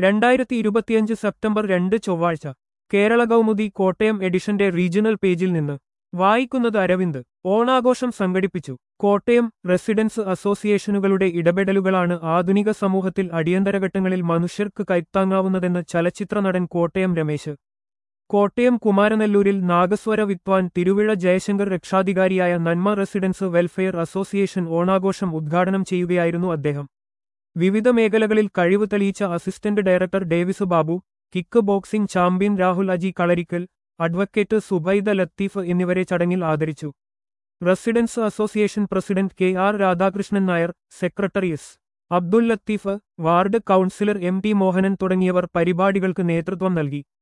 രണ്ടായിരത്തി ഇരുപത്തിയഞ്ച് സെപ്റ്റംബർ രണ്ട് ചൊവ്വാഴ്ച കേരള കൗമുദി കോട്ടയം എഡിഷന്റെ റീജിയണൽ പേജിൽ നിന്ന് വായിക്കുന്നത് അരവിന്ദ് ഓണാഘോഷം സംഘടിപ്പിച്ചു കോട്ടയം റെസിഡൻസ് അസോസിയേഷനുകളുടെ ഇടപെടലുകളാണ് ആധുനിക സമൂഹത്തിൽ അടിയന്തരഘട്ടങ്ങളിൽ മനുഷ്യർക്ക് കൈത്താങ്ങാവുന്നതെന്ന് ചലച്ചിത്ര നടൻ കോട്ടയം രമേശ് കോട്ടയം കുമാരനെല്ലൂരിൽ നാഗസ്വര വിദ്വാൻ തിരുവിഴ ജയശങ്കർ രക്ഷാധികാരിയായ നന്മ റെസിഡൻസ് വെൽഫെയർ അസോസിയേഷൻ ഓണാഘോഷം ഉദ്ഘാടനം ചെയ്യുകയായിരുന്നു അദ്ദേഹം വിവിധ മേഖലകളിൽ കഴിവ് തെളിയിച്ച assistant director Davis Babu kick boxing champion Rahul Aji Kalarikkal advocate Subaida Latheef എന്നിവരെ ചടങ്ങിൽ ആദരിച്ചു residence association president K R Radhakrishnan Nair secretary S Abdul Latheef ward councillor M T Mohanan തുടങ്ങിയവർ പരിപാടികൾക്ക് നേതൃത്വം നൽകി